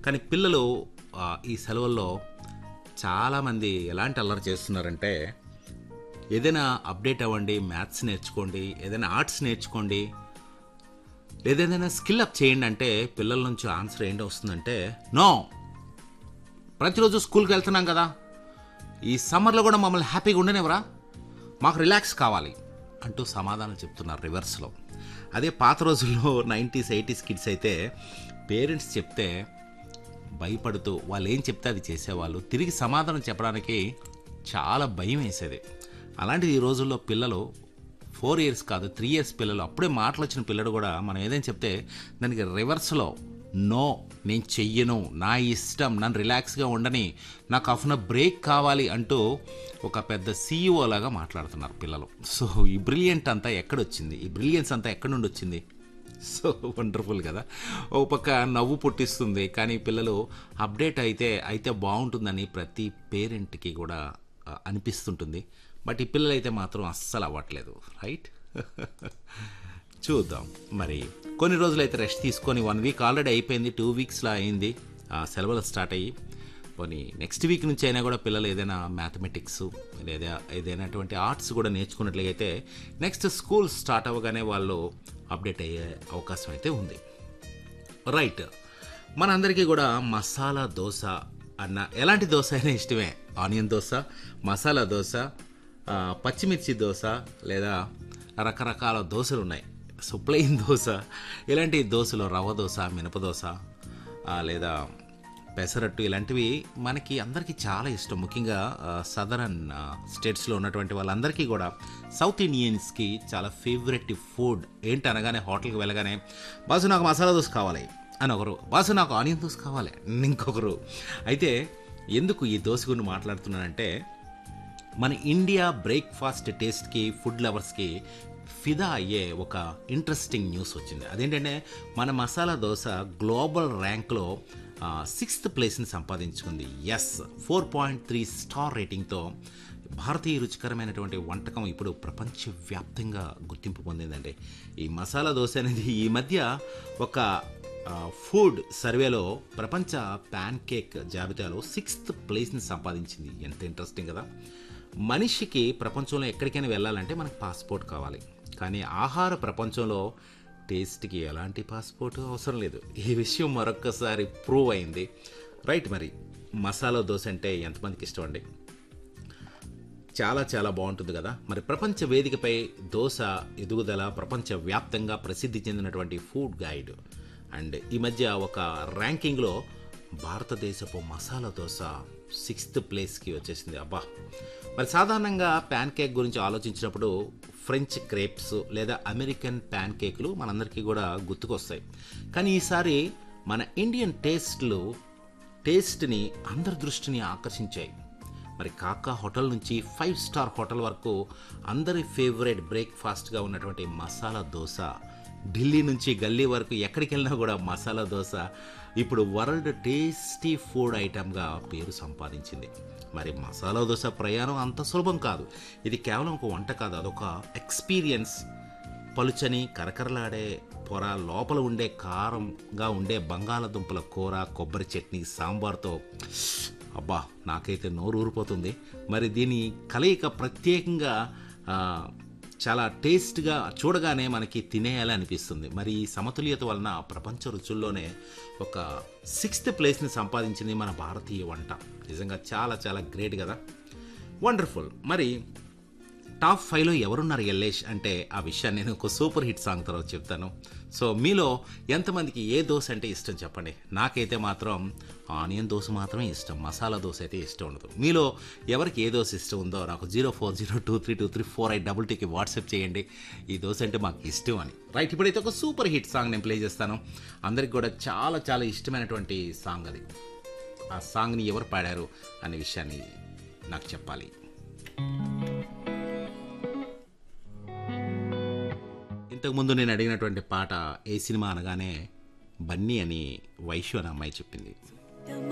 కానీ పిల్లలు ఆ, ఈ సెలవుల్లో చాలామంది ఎలాంటి అల్లరి చేస్తున్నారంటే ఏదైనా అప్డేట్ అవ్వండి మ్యాథ్స్ నేర్చుకోండి ఏదైనా ఆర్ట్స్ నేర్చుకోండి లేదా ఏదైనా స్కిల్ అప్ చేయండి అంటే పిల్లల నుంచి ఆన్సర్ ఏంటి వస్తుందంటే నో ప్రతిరోజు స్కూల్కి వెళ్తున్నాం కదా ఈ సమ్మర్లో కూడా మమ్మల్ని హ్యాపీగా ఉండనివరా మాకు రిలాక్స్ కావాలి అంటూ సమాధానం చెప్తున్నారు రివర్స్లో అదే పాత రోజుల్లో నైంటీస్ ఎయిటీస్ కిడ్స్ అయితే పేరెంట్స్ చెప్తే భయపడుతూ వాళ్ళు ఏం చెప్తే అది చేసేవాళ్ళు తిరిగి సమాధానం చెప్పడానికి చాలా భయం వేసేది అలాంటిది ఈ రోజుల్లో పిల్లలు ఫోర్ ఇయర్స్ కాదు త్రీ ఇయర్స్ పిల్లలు అప్పుడే మాటలు వచ్చిన పిల్లడు కూడా మనం ఏదైనా చెప్తే దానికి రివర్స్లో నో నేను చెయ్యను నా ఇష్టం నన్ను రిలాక్స్గా ఉండని నాకు అఫ్న బ్రేక్ కావాలి అంటూ ఒక పెద్ద సీఈఓ లాగా మాట్లాడుతున్నారు పిల్లలు సో ఈ బ్రిలియంట్ అంతా ఎక్కడొచ్చింది ఈ బ్రిలియన్స్ అంతా ఎక్కడి నుండి వచ్చింది సో వండర్ఫుల్ కదా ఓ పక్క నవ్వు పుట్టిస్తుంది కానీ పిల్లలు అప్డేట్ అయితే అయితే బాగుంటుందని ప్రతి పేరెంట్కి కూడా ఆ, అనిపిస్తుంటుంది బట్ ఈ పిల్లలు అయితే మాత్రం అస్సలు అవ్వట్లేదు రైట్ చూద్దాం మరి కొన్ని రోజులైతే రెస్ట్ తీసుకొని వన్ వీక్ ఆల్రెడీ అయిపోయింది టూ వీక్స్లో అయింది ఆ సెలవులు స్టార్ట్ అయ్యి పోనీ నెక్స్ట్ వీక్ నుంచి అయినా కూడా పిల్లలు ఏదైనా మ్యాథమెటిక్స్ లేదా ఏదైనాటువంటి ఆర్ట్స్ కూడా నేర్చుకున్నట్లయితే నెక్స్ట్ స్కూల్ స్టార్ట్ అవ్వగానే వాళ్ళు అప్డేట్ అయ్యే అవకాశం అయితే ఉంది రైట్ మనందరికీ కూడా మసాలా దోశ అన్న ఎలాంటి దోశ అయినా ఇష్టమే ఆనియన్ దోశ మసాలా దోశ ఆ, పచ్చిమిర్చి దోశ లేదా రకరకాల దోశలు ఉన్నాయి సో ప్లెయిన్ దోశ ఇలాంటి దోశలు రవ్వ దోశ మినప దోశ ఆ, లేదా పెసరట్టు ఇలాంటివి మనకి అందరికీ చాలా ఇష్టం ముఖ్యంగా సదరన్ స్టేట్స్లో ఉన్నటువంటి వాళ్ళందరికీ కూడా సౌత్ ఇండియన్స్కి చాలా ఫేవరెట్ ఫుడ్ ఏంటి అనగానే హోటల్కి వెళ్ళగానే బాసు నాకు మసాలా దోశ కావాలి అని ఒకరు బాసు నాకు ఆనియన్ దోశ కావాలి అని ఇంకొకరు అయితే ఎందుకు ఈ దోశ గురించి మాట్లాడుతున్నానంటే మన ఇండియా బ్రేక్ఫాస్ట్ టేస్ట్కి ఫుడ్ లవర్స్కి ఫిదా అయ్యే ఒక ఇంట్రెస్టింగ్ న్యూస్ వచ్చింది అదేంటంటే మన మసాలా దోశ గ్లోబల్ ర్యాంక్లో సిక్స్త్ ప్లేస్ని సంపాదించుకుంది ఎస్ ఫోర్ పాయింట్ త్రీ స్టార్ రేటింగ్తో భారతీయ రుచికరమైనటువంటి వంటకం ఇప్పుడు ప్రపంచవ్యాప్తంగా గుర్తింపు పొందిందండి ఈ మసాలా దోశ అనేది ఈ మధ్య ఒక ఆ, ఫుడ్ సర్వేలో ప్రపంచ ప్యాన్ కేక్ జాబితాలో సిక్స్త్ ప్లేస్ని సంపాదించింది ఎంత ఇంట్రెస్టింగ్ కదా మనిషికి ప్రపంచంలో ఎక్కడికైనా వెళ్ళాలంటే మనకు పాస్పోర్ట్ కావాలి కానీ ఆహార ప్రపంచంలో టేస్ట్కి ఎలాంటి పాస్పోర్ట్ అవసరం లేదు ఈ విషయం మరొక్కసారి ప్రూవ్ అయింది రైట్ మరి మసాలా దోశ అంటే ఎంతమందికి ఇష్టం అండి చాలా చాలా బాగుంటుంది కదా మరి ప్రపంచ వేదికపై దోశ ఎదుగుదల ప్రపంచ వ్యాప్తంగా ప్రసిద్ధి చెందినటువంటి ఫుడ్ గైడ్ అండ్ ఈ మధ్య ఒక ర్యాంకింగ్లో భారతదేశపు మసాలా దోశ సిక్స్త్ ప్లేస్కి వచ్చేసింది అబ్బా మరి సాధారణంగా ప్యాన్ కేక్ గురించి ఆలోచించినప్పుడు ఫ్రెంచ్ క్రేప్స్ లేదా అమెరికన్ ప్యాన్ కేకులు మనందరికీ కూడా గుర్తుకొస్తాయి కానీ ఈసారి మన ఇండియన్ టేస్ట్లు టేస్ట్ని అందరి దృష్టిని ఆకర్షించాయి మరి కాకా హోటల్ నుంచి ఫైవ్ స్టార్ హోటల్ వరకు అందరి ఫేవరెట్ బ్రేక్ఫాస్ట్గా ఉన్నటువంటి మసాలా దోశ ఢిల్లీ నుంచి గల్లీ వరకు ఎక్కడికి వెళ్ళినా కూడా మసాలా దోశ ఇప్పుడు వరల్డ్ టేస్టీ ఫుడ్ ఐటమ్గా పేరు సంపాదించింది మరి మసాలా దోశ ప్రయాణం అంత సులభం కాదు ఇది కేవలం ఒక వంట కాదు అదొక ఎక్స్పీరియన్స్ పలుచని కరకరలాడే పొర లోపల ఉండే కారంగా ఉండే బంగాళదుంపల కూర కొబ్బరి చట్నీ సాంబార్తో అబ్బా నాకైతే నోరు ఊరిపోతుంది మరి దీని కలయిక ప్రత్యేకంగా ఆ, చాలా టేస్ట్గా చూడగానే మనకి తినేయాలి అనిపిస్తుంది మరి ఈ సమతుల్యత వలన ప్రపంచ రుచుల్లోనే ఒక సిక్స్త్ ప్లేస్ని సంపాదించింది మన భారతీయ వంట నిజంగా చాలా చాలా గ్రేట్ కదా వండర్ఫుల్ మరి టాప్ ఫైవ్లో ఎవరున్నారు ఎల్లేష్ అంటే ఆ విషయాన్ని నేను ఒక సూపర్ హిట్ సాంగ్ తర్వాత చెప్తాను సో మీలో ఎంతమందికి ఏ దోశ అంటే ఇష్టం చెప్పండి నాకైతే మాత్రం ఆనియన్ దోశ మాత్రమే ఇష్టం మసాలా దోశ అయితే ఇష్టం ఉండదు మీలో ఎవరికి ఏ దోశ ఇష్టం ఉందో నాకు zero four zero two three two three four eight double టీకి వాట్సాప్ చేయండి ఈ దోశ అంటే మాకు ఇష్టం అని రైట్ ఇప్పుడైతే ఒక సూపర్ హిట్ సాంగ్ నేను ప్లే చేస్తాను అందరికి కూడా చాలా చాలా ఇష్టమైనటువంటి సాంగ్ అది ఆ సాంగ్ని ఎవరు పాడారు అనే విషయాన్ని నాకు చెప్పాలి ఇంతకుముందు నేను అడిగినటువంటి పాట ఏ సినిమా అనగానే బన్నీ అని వైశ్వ అనే అమ్మాయి చెప్పింది